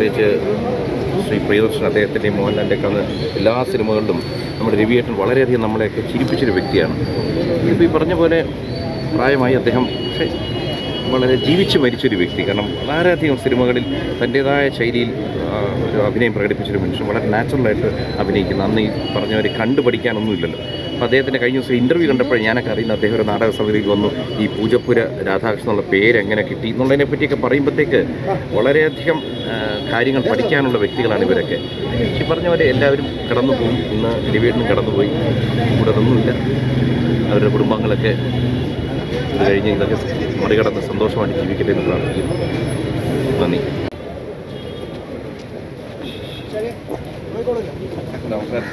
പ്രത്യേകിച്ച് ശ്രീ പ്രിയദർശൻ അദ്ദേഹത്തിൻ്റെ മോഹൻലാലിൻ്റെ ഒക്കെ എല്ലാ സിനിമകളിലും നമ്മുടെ രവിയേട്ടൻ വളരെയധികം നമ്മളെയൊക്കെ ചിരിപ്പിച്ചൊരു വ്യക്തിയാണ് ഇപ്പോൾ ഈ പറഞ്ഞ പോലെ പ്രായമായി അദ്ദേഹം പക്ഷേ വളരെ ജീവിച്ച് മരിച്ചൊരു വ്യക്തി കാരണം വളരെയധികം സിനിമകളിൽ തൻ്റേതായ ശൈലിയിൽ ആ, ഒരു അഭിനയം പ്രകടിപ്പിച്ചൊരു മനുഷ്യൻ വളരെ നാച്ചുറലായിട്ട് അഭിനയിക്കുന്ന അന്ന് ഈ പറഞ്ഞവരെ കണ്ടു പഠിക്കാനൊന്നുമില്ലല്ലോ അപ്പോൾ അദ്ദേഹത്തിൻ്റെ കഴിഞ്ഞ ദിവസം ഇൻ്റർവ്യൂ കണ്ടപ്പോൾ ഞാനൊക്കെ അറിയുന്ന അദ്ദേഹം ഒരു നാടക സമിതിക്ക് വന്നു ഈ പൂജപ്പുര രാധാകൃഷ്ണൻ എന്നുള്ള പേര് എങ്ങനെ കിട്ടി എന്നുള്ളതിനെ പറ്റിയൊക്കെ പറയുമ്പോഴത്തേക്ക് വളരെയധികം ആ, കാര്യങ്ങൾ പഠിക്കാനുള്ള വ്യക്തികളാണ് ഇവരൊക്കെ ഈ പറഞ്ഞ പോലെ എല്ലാവരും കടന്നു പോകും ഇന്ന് രവിയേട്ടനും കടന്നുപോയി കൂടെ ഒന്നുമില്ല അവരുടെ കുടുംബാംഗങ്ങളൊക്കെ ഇത് കഴിഞ്ഞ് ഇതൊക്കെ മറികടന്ന് സന്തോഷമായിട്ട് ജീവിക്കട്ടെ എന്ന് പ്രാർത്ഥിക്കുന്നു നന്ദി നമസ്കാരം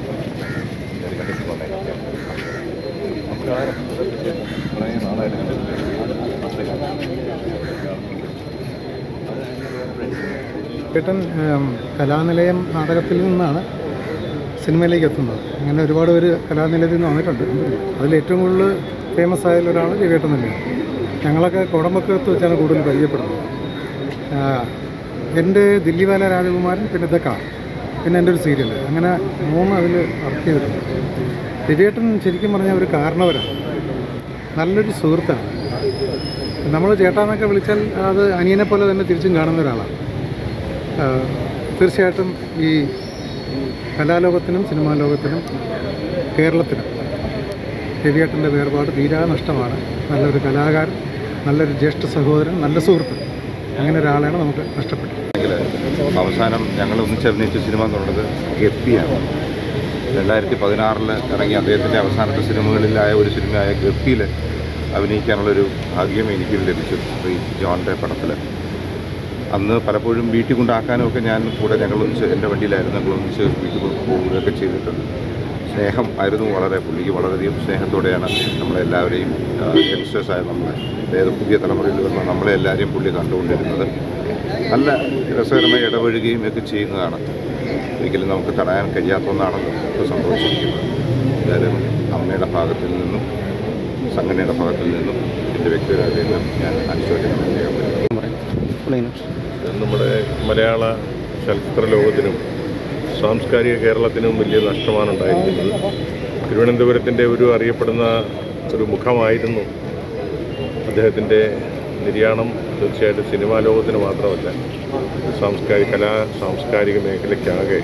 ചേട്ടൻ ഏം, കലാനിലയം നാടകത്തിൽ നിന്നാണ് സിനിമയിലേക്ക് എത്തുന്നത് അങ്ങനെ ഒരുപാട് പേര് കലാനിലയത്തിൽ നിന്ന് വന്നിട്ടുണ്ട് അതിൽ ഏറ്റവും കൂടുതൽ ഫേമസ് ആയ ഒരാൾ രവിയേട്ടൻ തന്നെയാണ് ഞങ്ങളൊക്കെ കുടമ്പക്കത്ത് വെച്ചാണ് കൂടുതൽ പരിചയപ്പെടുന്നത് ആ, എൻ്റെ ദില്ലിവാല രാജകുമാരൻ പിന്നെ ദ കാർ പിന്നെ എൻ്റെ ഒരു സീരിയൽ അങ്ങനെ മൂന്ന് അതിൽ വർക്ക് ചെയ്തിട്ടുണ്ട് രവിയേട്ടൻ ശരിക്കും പറഞ്ഞാൽ ഒരു കാരണവരാണ് നല്ലൊരു സുഹൃത്താണ് നമ്മൾ ചേട്ടാന്നൊക്കെ വിളിച്ചാൽ അത് അനിയനെ പോലെ തന്നെ തിരിച്ചും കാണുന്ന ഒരാളാണ് ആ, തീർച്ചയായിട്ടും ഈ കലാലോകത്തിനും സിനിമാ ലോകത്തിനും കേരളത്തിനും രവിയേട്ടൻ്റെ വേർപാട് തീരാ നഷ്ടമാണ് നല്ലൊരു കലാകാരൻ നല്ലൊരു ജ്യേഷ്ഠ സഹോദരൻ നല്ല സുഹൃത്ത് അങ്ങനെ ഒരാളെയാണ് നമുക്ക് നഷ്ടപ്പെട്ടത് എങ്കിൽ അവസാനം ഞങ്ങൾ ഒന്നിച്ച് അഭിനയിച്ച സിനിമ എന്നുള്ളത് ഗപ്പിയാണ് രണ്ടായിരത്തി പതിനാറിൽ ഇറങ്ങിയ അദ്ദേഹത്തിൻ്റെ അവസാനത്തെ സിനിമകളിലായ ഒരു സിനിമയായ ഗപ്പിയിൽ അഭിനയിക്കാനുള്ളൊരു ഭാഗ്യം എനിക്ക് ലഭിച്ചു ശ്രീ ജോണിൻ്റെ പടത്തിൽ അന്ന് പലപ്പോഴും വീട്ടിൽ കൊണ്ടാക്കാനും ഒക്കെ ഞാൻ കൂടെ ഞങ്ങളൊന്നിച്ച് എൻ്റെ വണ്ടിയിലായിരുന്നു ഞങ്ങളൊന്നിച്ച് വീട്ടിൽ കൊണ്ട് പോവുകയൊക്കെ ചെയ്തിട്ടുണ്ട് സ്നേഹം ആയിരുന്നു വളരെ പുള്ളിക്ക് വളരെയധികം സ്നേഹത്തോടെയാണ് നമ്മളെല്ലാവരെയും യങ്സ്റ്റേഴ്സായ നമ്മളെ അതായത് പുതിയ തലമുറയിൽ വരുന്ന നമ്മളെ എല്ലാവരെയും പുള്ളി കണ്ടുകൊണ്ടിരുന്നത് നല്ല രസകരമായി ഇടപഴകുകയും ഒക്കെ ചെയ്യുന്നതാണ് ഒരിക്കലും നമുക്ക് തടയാൻ കഴിയാത്ത ഒന്നാണെന്ന് ഇപ്പോൾ സംഭവിച്ചിരിക്കുന്നത് എന്തായാലും അമ്മയുടെ ഭാഗത്തിൽ നിന്നും സംഘടനയുടെ ഭാഗത്തിൽ നിന്നും എൻ്റെ വ്യക്തിപരമായിട്ട് ഞാൻ അനുശോചനം രേഖപ്പെടുത്തുന്നു നമ്മുടെ മലയാള ചലച്ചിത്ര ലോകത്തിനും സാംസ്കാരിക കേരളത്തിനും വലിയ നഷ്ടമാണ് ഉണ്ടായിരിക്കുന്നത് തിരുവനന്തപുരത്തിൻ്റെ ഒരു അറിയപ്പെടുന്ന ഒരു മുഖമായിരുന്നു അദ്ദേഹത്തിൻ്റെ നിര്യാണം തീർച്ചയായിട്ടും സിനിമാ ലോകത്തിന് മാത്രമല്ല സാംസ്കാരിക കലാ സാംസ്കാരിക മേഖലയ്ക്കാകെ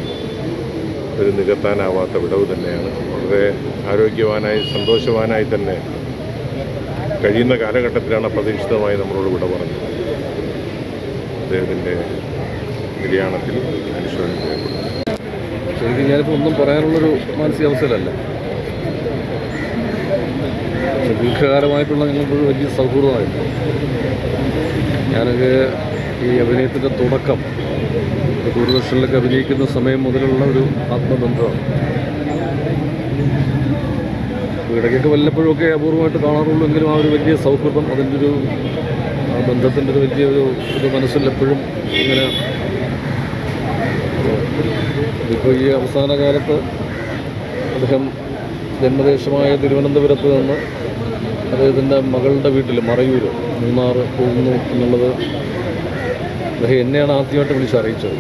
ഒരു നികത്താനാവാത്ത വിടവ് തന്നെയാണ് വളരെ ആരോഗ്യവാനായി സന്തോഷവാനായി തന്നെ കഴിയുന്ന കാലഘട്ടത്തിലാണ് അപ്രതീക്ഷിതമായി നമ്മളോട് വിട പറഞ്ഞത് അദ്ദേഹത്തിൻ്റെ നിര്യാണത്തിൽ അനുശോചനം ചെയ്യപ്പെടുന്നു ശരിക്കും ഞാനിപ്പോൾ ഒന്നും പറയാനുള്ളൊരു മാനസികാവസ്ഥയിലല്ല പക്ഷെ ദീർഘകാലമായിട്ടുള്ള ഞങ്ങൾക്കൊരു വലിയ സൗഹൃദമായിരുന്നു ഞാനൊക്കെ ഈ അഭിനയത്തിൻ്റെ തുടക്കം ഈ ദൂരദർശനിലൊക്കെ അഭിനയിക്കുന്ന സമയം മുതലുള്ള ഒരു ആത്മബന്ധമാണ് ഇടയ്ക്കൊക്കെ വല്ലപ്പോഴുമൊക്കെ അപൂർവമായിട്ട് കാണാറുള്ളൂ എങ്കിലും ആ ഒരു വലിയ സൗഹൃദം അതിൻ്റെ ഒരു ആ ബന്ധത്തിൻ്റെ ഒരു വലിയ ഒരു ഒരു മനസ്സിൽ എപ്പോഴും ഇങ്ങനെ ഇപ്പോൾ ഈ അവസാന കാലത്ത് അദ്ദേഹം ജന്മദേശമായ തിരുവനന്തപുരത്ത് നിന്ന് അദ്ദേഹത്തിൻ്റെ മകളുടെ വീട്ടിൽ മറയൂർ മൂന്നാർ പോകുന്നു എന്നുള്ളത് അദ്ദേഹം എന്നെയാണ് ആദ്യമായിട്ട് വിളിച്ച് അറിയിച്ചത്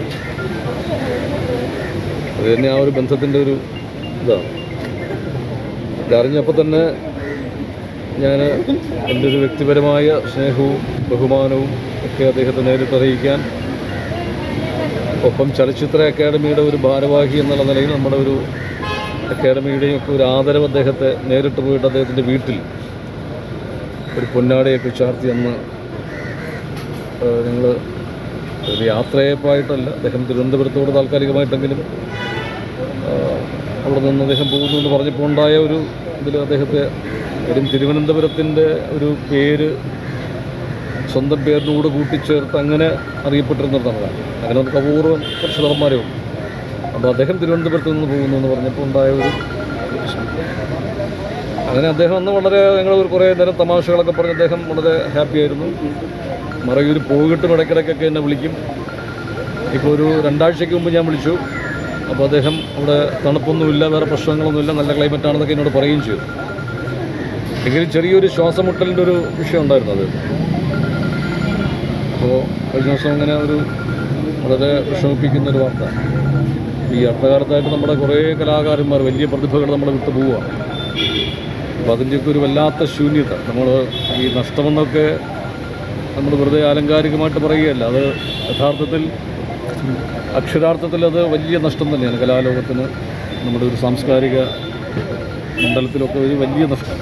അത് തന്നെ ആ ഒരു ബന്ധത്തിൻ്റെ ഒരു ഇതാണ് ഇതറിഞ്ഞപ്പോൾ തന്നെ ഞാൻ എൻ്റെ ഒരു വ്യക്തിപരമായ സ്നേഹവും ബഹുമാനവും ഒക്കെ അദ്ദേഹത്തെ നേരിട്ട് അറിയിക്കാൻ ഒപ്പം ചലച്ചിത്ര അക്കാദമിയുടെ ഒരു ഭാരവാഹി എന്നുള്ള നിലയിൽ നമ്മുടെ ഒരു അക്കാദമിയുടെയും ഒക്കെ ഒരു ആദരവ് അദ്ദേഹത്തെ നേരിട്ട് പോയിട്ട് അദ്ദേഹത്തിൻ്റെ വീട്ടിൽ ഒരു പൊന്നാടയൊക്കെ ചാർത്തി അന്ന് ഞങ്ങൾ ഒരു യാത്രയപ്പായിട്ടല്ല അദ്ദേഹം തിരുവനന്തപുരത്തോട് താൽക്കാലികമായിട്ടെങ്കിലും ആ, അവിടെ നിന്ന് അദ്ദേഹം പോകുന്നു എന്ന് പറഞ്ഞപ്പോൾ ഉണ്ടായ ഒരു ഇതിൽ അദ്ദേഹത്തെ കാര്യം തിരുവനന്തപുരത്തിൻ്റെ ഒരു പേര് സ്വന്തം പേരിനോട് കൂട്ടിച്ചേർത്ത് അങ്ങനെ അറിയപ്പെട്ടിരുന്നൊരു നടനാണ് അങ്ങനെ നമുക്ക് അപൂർവം കുറച്ച് നടന്മാരും അപ്പോൾ അദ്ദേഹം തിരുവനന്തപുരത്ത് നിന്ന് പോകുന്നു എന്ന് പറഞ്ഞപ്പോൾ ഉണ്ടായ ഒരു വിഷമം. അങ്ങനെ അദ്ദേഹം അന്ന് വളരെ ഞങ്ങൾ ഒരു കുറേ നേരം തമാശകളൊക്കെ പറഞ്ഞ് അദ്ദേഹം വളരെ ഹാപ്പി ആയിരുന്നു മറയൂർ പോയിട്ടും ഇടയ്ക്കിടയ്ക്കൊക്കെ എന്നെ വിളിക്കും ഇപ്പോൾ ഒരു രണ്ടാഴ്ചയ്ക്ക് മുമ്പ് ഞാൻ വിളിച്ചു അപ്പോൾ അദ്ദേഹം അവിടെ തണുപ്പൊന്നുമില്ല വേറെ പ്രശ്നങ്ങളൊന്നുമില്ല നല്ല ക്ലൈമറ്റ് ആണെന്നൊക്കെ എന്നോട് പറയുകയും ചെയ്തു എങ്കിലും ചെറിയൊരു ശ്വാസമുട്ടലിൻ്റെ ഒരു വിഷയം ഉണ്ടായിരുന്നു അത് അപ്പോൾ കഴിഞ്ഞ ദിവസം അങ്ങനെ ഒരു വളരെ വിഷമിപ്പിക്കുന്ന ഒരു വാർത്ത ഈ അടുത്ത കാലത്തായിട്ട് നമ്മുടെ കുറേ കലാകാരന്മാർ വലിയ പ്രതിഭകൾ നമ്മളെ വിട്ടു പോവുകയാണ് അപ്പോൾ അതിൻ്റെയൊക്കെ ഒരു വല്ലാത്ത ശൂന്യത നമ്മൾ ഈ നഷ്ടമെന്നൊക്കെ നമ്മൾ വെറുതെ ആലങ്കാരികമായിട്ട് പറയുകയല്ല അത് യഥാർത്ഥത്തിൽ അക്ഷരാർത്ഥത്തിൽ അത് വലിയ നഷ്ടം തന്നെയാണ് കലാലോകത്തിന് നമ്മുടെ ഒരു സാംസ്കാരിക മണ്ഡലത്തിലൊക്കെ ഒരു വലിയ നഷ്ടം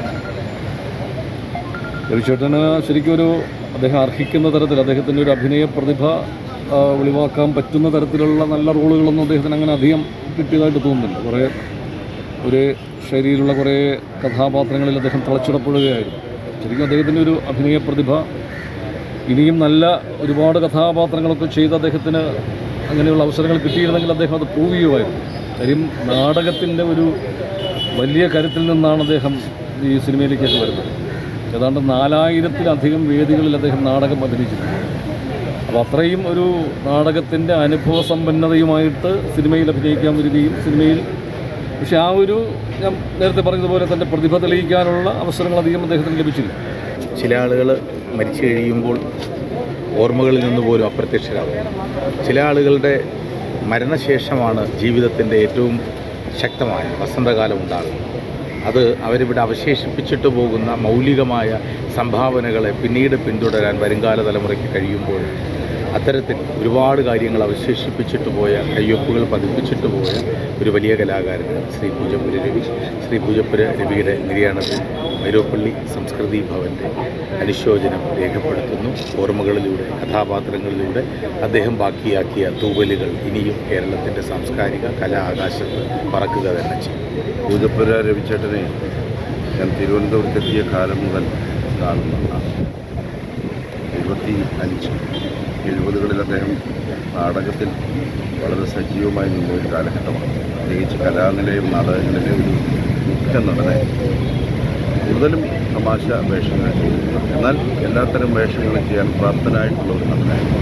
രവിചേട്ടന് ശരിക്കും ഒരു അദ്ദേഹം അർഹിക്കുന്ന തരത്തിൽ അദ്ദേഹത്തിൻ്റെ ഒരു അഭിനയ പ്രതിഭ ആ, വെളിവാക്കാൻ പറ്റുന്ന തരത്തിലുള്ള നല്ല റോളുകളൊന്നും അദ്ദേഹത്തിന് അങ്ങനെ അധികം കിട്ടിയതായിട്ട് തോന്നുന്നില്ല കുറേ ഒരു ശൈലിയിലുള്ള കുറേ കഥാപാത്രങ്ങളിൽ അദ്ദേഹം തളച്ചിടപ്പെടുകയായിരുന്നു ശരിക്കും അദ്ദേഹത്തിൻ്റെ ഒരു അഭിനയ പ്രതിഭ ഇനിയും നല്ല ഒരുപാട് കഥാപാത്രങ്ങളൊക്കെ ചെയ്ത് അദ്ദേഹത്തിന് അങ്ങനെയുള്ള അവസരങ്ങൾ കിട്ടിയിരുന്നെങ്കിൽ അദ്ദേഹം അത് പ്രൂവ് ചെയ്യുമായിരുന്നു കാര്യം നാടകത്തിൻ്റെ ഒരു വലിയ കരുത്തിൽ നിന്നാണ് അദ്ദേഹം ഈ സിനിമയിലേക്കൊക്കെ വരുന്നത് ഏതാണ്ട് നാലായിരത്തിലധികം വേദികളിൽ അദ്ദേഹം നാടകം അഭിനയിച്ചിട്ടുണ്ട് അപ്പോൾ അത്രയും ഒരു നാടകത്തിൻ്റെ അനുഭവ സമ്പന്നതയുമായിട്ട് സിനിമയിൽ അഭിനയിക്കാൻ വരികയും സിനിമയിൽ പക്ഷെ ആ ഒരു ഞാൻ നേരത്തെ പറഞ്ഞതുപോലെ തൻ്റെ പ്രതിഭ തെളിയിക്കാനുള്ള അവസരങ്ങൾ അധികം അദ്ദേഹത്തിന് ലഭിച്ചില്ല ചില ആളുകൾ മരിച്ചു കഴിയുമ്പോൾ ഓർമ്മകളിൽ നിന്ന് പോലും അപ്രത്യക്ഷരാകും ചില ആളുകളുടെ മരണശേഷമാണ് ജീവിതത്തിൻ്റെ ഏറ്റവും ശക്തമായ വസന്തകാലം ഉണ്ടാകുന്നത് അത് അവരിവിടെ അവശേഷിപ്പിച്ചിട്ട് പോകുന്ന മൗലികമായ സംഭാവനകളെ പിന്നീട് പിന്തുടരാൻ വരുംകാല തലമുറയ്ക്ക് കഴിയുമ്പോൾ അത്തരത്തിൽ ഒരുപാട് കാര്യങ്ങൾ അവശേഷിപ്പിച്ചിട്ട് പോയ കയ്യൊപ്പുകൾ പതിപ്പിച്ചിട്ട് പോയ ഒരു വലിയ കലാകാരൻ ശ്രീ പൂജപ്പുര രവി ശ്രീ പൂജപ്പുര രവിയുടെ നിര്യാണത്തിൽ വൈരോപ്പള്ളി സംസ്കൃതി ഭവൻ്റെ അനുശോചനം രേഖപ്പെടുത്തുന്നു ഓർമ്മകളിലൂടെ കഥാപാത്രങ്ങളിലൂടെ അദ്ദേഹം ബാക്കിയാക്കിയ തൂവലുകൾ ഇനിയും കേരളത്തിൻ്റെ സാംസ്കാരിക കലാ ആകാശത്ത് പറക്കുക തന്നെ ചെയ്യും പൂജപ്പുര രവിചേട്ടനെ ഞാൻ തിരുവനന്തപുരത്തെത്തിയ കാലം മുതൽ കാണുന്നതാണ് എഴുപത്തി അഞ്ച് എഴുപതുകളിൽ അദ്ദേഹം നാടകത്തിൽ വളരെ സജീവമായി നിന്ന ഒരു കാലഘട്ടമാണ് പ്രത്യേകിച്ച് കലാനിലയം നാടകങ്ങളിലെ ഒരു മുഖ്യ നടനായി കൂടുതലും തമാശ വേഷങ്ങൾ ചെയ്തിട്ടുണ്ട് എന്നാൽ എല്ലാത്തരം വേഷങ്ങളും ചെയ്യാൻ പ്രാപ്തനായിട്ടുള്ള ഒരു നടനായിരുന്നു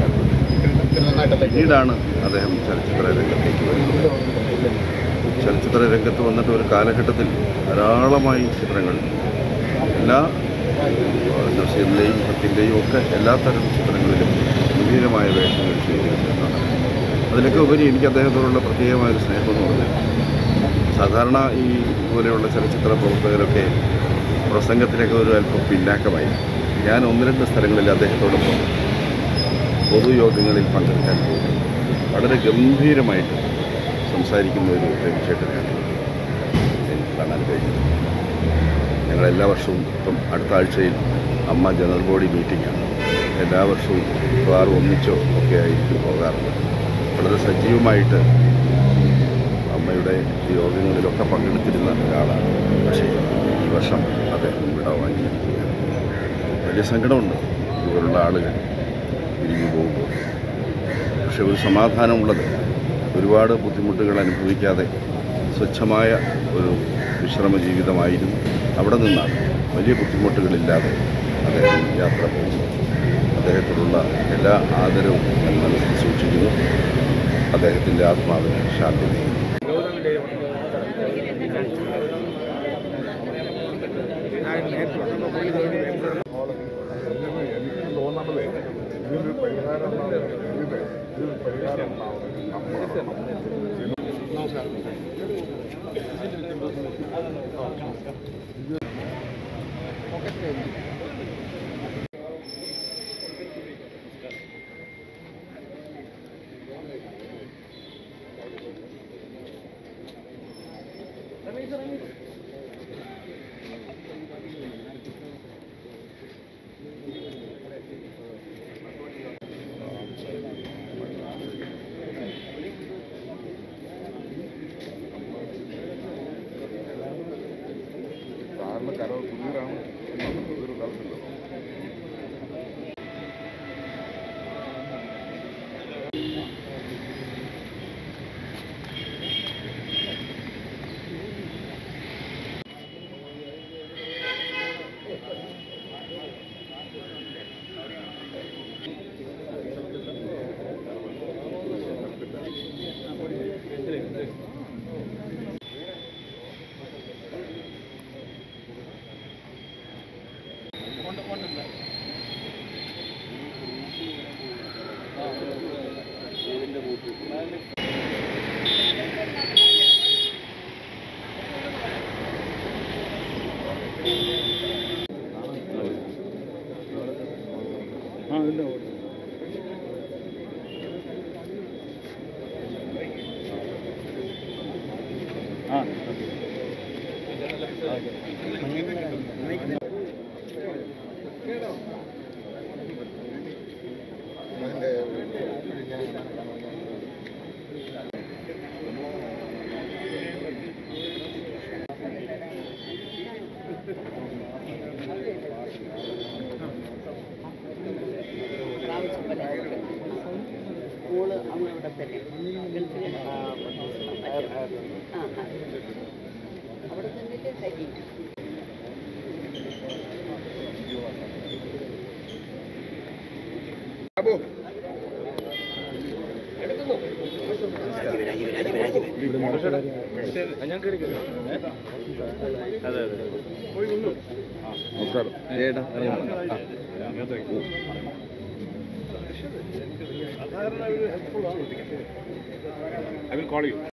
പിന്നീടാണ് അദ്ദേഹം ചലച്ചിത്ര രംഗത്തേക്ക് വരുന്നത് ചലച്ചിത്ര രംഗത്ത് വന്നിട്ട് ഒരു കാലഘട്ടത്തിൽ ധാരാളമായി ചിത്രങ്ങൾ എല്ലാ നസീറിൻ്റെയും ഭക്തിൻ്റെയും ഒക്കെ എല്ലാ തരം ചിത്രങ്ങളിലും ഗംഭീരമായ വേഷങ്ങൾ ചെയ്തിരുന്നതാണ് അതിലൊക്കെ ഉപരി എനിക്ക് അദ്ദേഹത്തോടുള്ള പ്രത്യേകമായൊരു സ്നേഹം എന്ന് പറഞ്ഞാൽ സാധാരണ ഈ പോലെയുള്ള ചലച്ചിത്ര പ്രവർത്തകരൊക്കെ പ്രസംഗത്തിലൊക്കെ ഒരു അല്പം പിന്നാക്കമായി ഞാൻ ഒന്ന് രണ്ട് സ്ഥലങ്ങളിൽ അദ്ദേഹത്തോടൊപ്പം പൊതുയോഗങ്ങളിൽ പങ്കെടുക്കാൻ പോകും വളരെ ഗംഭീരമായിട്ട് സംസാരിക്കുന്ന ഒരു രവിചേട്ടനെയാണ് എനിക്ക് കാണാൻ കഴിഞ്ഞത് ഞങ്ങൾ എല്ലാ വർഷവും ഇപ്പം അടുത്ത ആഴ്ചയിൽ അമ്മ ജനറൽ ബോഡി മീറ്റിംഗാണ് എല്ലാ വർഷവും മിക്കവാറും ഒന്നിച്ചോ ഒക്കെ ആയിരിക്കും പോകാറുള്ളത് വളരെ സജീവമായിട്ട് അമ്മയുടെ യോഗങ്ങളിലൊക്കെ പങ്കെടുത്തിരുന്ന ഒരാളാണ് പക്ഷേ ഈ വർഷം അദ്ദേഹം വിടവാങ്ങിയിരിക്കുകയാണ് വലിയ സങ്കടമുണ്ട് ഇതുപോലുള്ള ആളുകൾ പിരിഞ്ഞു പോകുമ്പോൾ പക്ഷെ ഒരു സമാധാനമുള്ളത് ഒരുപാട് ബുദ്ധിമുട്ടുകൾ അനുഭവിക്കാതെ സ്വച്ഛമായ ഒരു വിശ്രമ ജീവിതമായിരുന്നു അവിടെ നിന്നാണ് വലിയ ബുദ്ധിമുട്ടുകളില്ലാതെ അദ്ദേഹം യാത്ര പോകുന്നു അദ്ദേഹത്തോടുള്ള എല്ലാ ആദരവും ഞാൻ മനസ്സിൽ സൂക്ഷിക്കുന്നു അദ്ദേഹത്തിൻ്റെ ആത്മാവിന് ശാന്തി നേരുന്നു സ്കൂള് അവിടെ തന്നെ ഗൾഫിൽ ആ ആ, ആ. അവിടെ തന്നെ ഹരി നമസ്കാരം ഏട്ടാ ഐ വിൽ കോൾ യു